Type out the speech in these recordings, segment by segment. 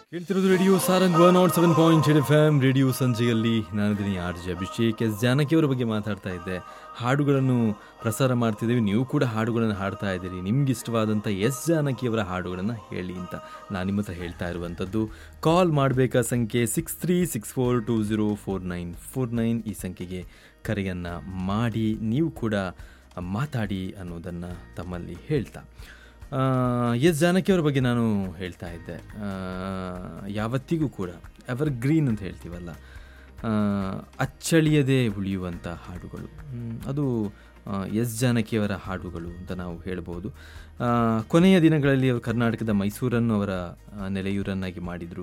ಕೇಳ್ತಿರೋದು radio Sarang one nought seven point eight F M radio ಸಂಜೆಯಲ್ಲಿ ನಾನಿದ್ದೀನಿ ಆರ್ ಜೆ ಅಭಿಷೇಕ್ ಎಸ್ ಜಾನಕಿಯವರ ಬಗ್ಗೆ ಮಾತಾಡ್ತಾ ಇದ್ದೆ ಹಾಡುಗಳನ್ನು ಪ್ರಸಾರ ಮಾಡ್ತಿದ್ದೀವಿ ನೀವು ಕೂಡ ಹಾಡುಗಳನ್ನು ಹಾಡ್ತಾ ಇದ್ದೀರಿ ನಿಮ್ಗೆ ಇಷ್ಟವಾದಂಥ ಎಸ್ ಜಾನಕಿಯವರ ಹಾಡುಗಳನ್ನು ಹೇಳಿ ಅಂತ ನಾನು ನಿಮ್ಮ ಹತ್ರ ಹೇಳ್ತಾ ಇರುವಂಥದ್ದು ಕಾಲ್ ಮಾಡಬೇಕಾ ಸಂಖ್ಯೆ six three six four two zero four nine four nine ಈ ಸಂಖ್ಯೆಗೆ ಕರೆಯನ್ನು ಮಾಡಿ ನೀವು ಕೂಡ ಮಾತಾಡಿ ಅನ್ನೋದನ್ನು ತಮ್ಮಲ್ಲಿ ಹೇಳ್ತಾ ಆ, ಎಸ್ ಜಾನಕಿಯವರ ಬಗ್ಗೆ ನಾನು ಹೇಳ್ತಾ ಇದ್ದೆ ಆ, ಯಾವತ್ತಿಗೂ ಕೂಡ ಎವರ್ ಗ್ರೀನ್ ಅಂತ ಹೇಳ್ತೀವಲ್ಲ ಆ, ಅಚ್ಚಳಿಯದೆ ಉಳಿಯುವಂಥ ಹಾಡುಗಳು ಹ್ಮ್, ಅದು ಆ, ಎಸ್ ಜಾನಕಿಯವರ ಹಾಡುಗಳು ಅಂತ ನಾವು ಹೇಳ್ಬೋದು ಆ, ಕೊನೆಯ ದಿನಗಳಲ್ಲಿ ಅವರು ಕರ್ನಾಟಕದ ಮೈಸೂರನ್ನು ಅವರ ಆ, ನೆಲೆಯೂರನ್ನಾಗಿ ಮಾಡಿದರು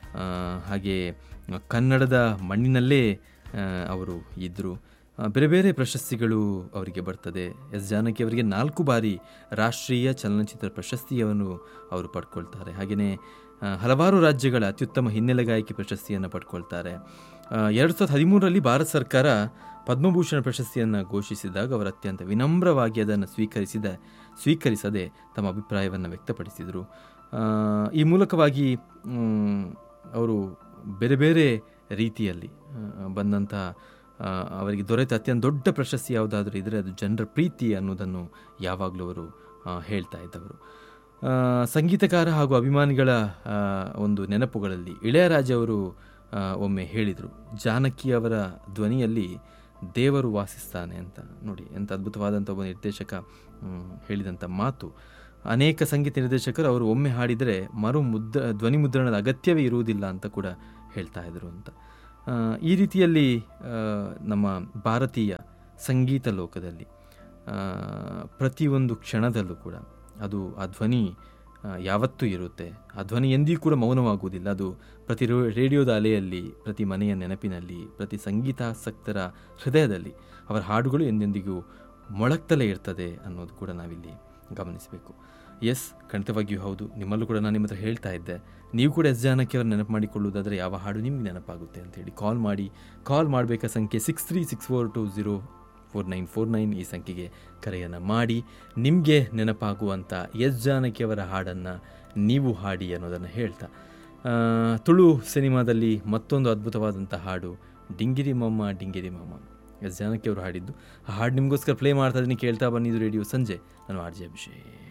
ಹಾಗೆ ಕನ್ನಡದ ಮಣ್ಣಿನಲ್ಲೇ ಆ, ಅವರು ಇದ್ದರು ಆ, ಬೇರೆ ಬೇರೆ ಪ್ರಶಸ್ತಿಗಳು ಅವರಿಗೆ ಬರ್ತದೆ ಎಸ್ ಜಾನಕಿ ಅವರಿಗೆ ನಾಲ್ಕು ಬಾರಿ ರಾಷ್ಟ್ರೀಯ ಚಲನಚಿತ್ರ ಪ್ರಶಸ್ತಿಯನ್ನು ಅವರು ಪಡ್ಕೊಳ್ತಾರೆ ಹಾಗೆಯೇ ಆ, ಹಲವಾರು ರಾಜ್ಯಗಳ ಅತ್ಯುತ್ತಮ ಹಿನ್ನೆಲೆ ಗಾಯಕಿ ಪ್ರಶಸ್ತಿಯನ್ನು ಪಡ್ಕೊಳ್ತಾರೆ ಎರಡು ಸಾವಿರದ ಹದಿಮೂರರಲ್ಲಿ ಭಾರತ ಸರ್ಕಾರ ಪದ್ಮಭೂಷಣ ಪ್ರಶಸ್ತಿಯನ್ನು ಘೋಷಿಸಿದಾಗ ಅವರು ಅತ್ಯಂತ ವಿನಮ್ರವಾಗಿ ಅದನ್ನು ಸ್ವೀಕರಿಸಿದ ಸ್ವೀಕರಿಸದೆ ತಮ್ಮ ಅಭಿಪ್ರಾಯವನ್ನು ವ್ಯಕ್ತಪಡಿಸಿದರು ಆ, ಈ ಮೂಲಕವಾಗಿ ಮ್, ಅವರು ಬೇರೆ ಬೇರೆ ರೀತಿಯಲ್ಲಿ ಆ, ಬಂದಂಥ ಆ, ಅವರಿಗೆ ದೊರೆತ ಅತ್ಯಂತ ದೊಡ್ಡ ಪ್ರಶಸ್ತಿ ಯಾವುದಾದ್ರೂ ಇದ್ದರೆ ಅದು ಜನರ ಪ್ರೀತಿ ಅನ್ನೋದನ್ನು ಯಾವಾಗಲೂ ಅವರು ಆ, ಹೇಳ್ತಾ ಇದ್ದವರು ಆ, ಸಂಗೀತಕಾರ ಹಾಗೂ ಅಭಿಮಾನಿಗಳ ಆ, ಒಂದು ನೆನಪುಗಳಲ್ಲಿ ಇಳೆಯರಾಜ ಅವರು ಆ, ಒಮ್ಮೆ ಹೇಳಿದರು ಜಾನಕಿ ಅವರ ಧ್ವನಿಯಲ್ಲಿ ದೇವರು ವಾಸಿಸ್ತಾನೆ ಅಂತ ನೋಡಿ ಎಂಥ ಅದ್ಭುತವಾದಂಥ ಒಬ್ಬ ನಿರ್ದೇಶಕ ಮ್, ಹೇಳಿದಂಥ ಮಾತು ಅನೇಕ ಸಂಗೀತ ನಿರ್ದೇಶಕರು ಅವರು ಒಮ್ಮೆ ಹಾಡಿದರೆ ಮರು ಮುದ್ದ ಧ್ವನಿ ಮುದ್ರಣದ ಅಗತ್ಯವೇ ಇರುವುದಿಲ್ಲ ಅಂತ ಕೂಡ ಹೇಳ್ತಾ ಇದ್ರು ಅಂತ ಆ, ಈ ರೀತಿಯಲ್ಲಿ ಆ, ನಮ್ಮ ಭಾರತೀಯ ಸಂಗೀತ ಲೋಕದಲ್ಲಿ ಆ, ಪ್ರತಿಯೊಂದು ಕ್ಷಣದಲ್ಲೂ ಕೂಡ ಅದು ಆ ಧ್ವನಿ ಆ, ಯಾವತ್ತೂ ಇರುತ್ತೆ ಆ ಧ್ವನಿ ಎಂದಿಗೂ ಕೂಡ ಮೌನವಾಗುವುದಿಲ್ಲ ಅದು ಪ್ರತಿ ರೋ- ರೇಡಿಯೋದ ಅಲೆಯಲ್ಲಿ ಪ್ರತಿ ಮನೆಯ ನೆನಪಿನಲ್ಲಿ ಪ್ರತಿ ಸಂಗೀತಾಸಕ್ತರ ಹೃದಯದಲ್ಲಿ ಅವರ ಹಾಡುಗಳು ಎಂದೆಂದಿಗೂ ಮೊಳಗ್ತಲೇ ಇರ್ತದೆ ಅನ್ನೋದು ಕೂಡ ನಾವಿಲ್ಲಿ ಗಮನಿಸಬೇಕು ಎಸ್ ಖಂಡಿತವಾಗಿಯೂ ಹೌದು ನಿಮ್ಮಲ್ಲೂ ಕೂಡ ನಾನು ನಿಮ್ಮ ಹತ್ರ ಹೇಳ್ತಾ ಇದ್ದೆ ನೀವು ಕೂಡ ಎಸ್ ಜಾನಕಿ ಅವ್ರ ನೆನಪು ಮಾಡಿಕೊಳ್ಳುವುದಾದರೆ ಯಾವ ಹಾಡು ನಿಮ್ಗೆ ನೆನಪಾಗುತ್ತೆ ಅಂತೇಳಿ ಕಾಲ್ ಮಾಡಿ ಕಾಲ್ ಮಾಡಬೇಕಾ ಸಂಖ್ಯೆ six three six four two zero four nine four nine ಈ ಸಂಖ್ಯೆಗೆ ಕರೆಯನ್ನು ಮಾಡಿ ನಿಮಗೆ ನೆನಪಾಗುವಂಥ ಎಸ್ ಜಾನಕಿಯವರ ಹಾಡನ್ನು ನೀವು ಹಾಡಿ ಅನ್ನೋದನ್ನು ಹೇಳ್ತಾ ಆ, ತುಳು ಸಿನಿಮಾದಲ್ಲಿ ಮತ್ತೊಂದು ಅದ್ಭುತವಾದಂಥ ಹಾಡು ಡಿಂಗಿರಿ ಮಮ್ಮ ಡಿಂಗಿರಿ ಮಮ್ಮ ಎಸ್ ಜಾನಕಿ ಅವರು ಹಾಡಿದ್ದು ಆ ಹಾಡು ನಿಮಗೋಸ್ಕರ ಪ್ಲೇ ಮಾಡ್ತಾ ಇದ್ದೀನಿ ಕೇಳ್ತಾ ಬನ್ನಿದ್ದು ರೇಡಿಯೋ ಸಂಜೆ ನಾನು ಆರ್ ಜೆ ಅಭಿಷೇಕ್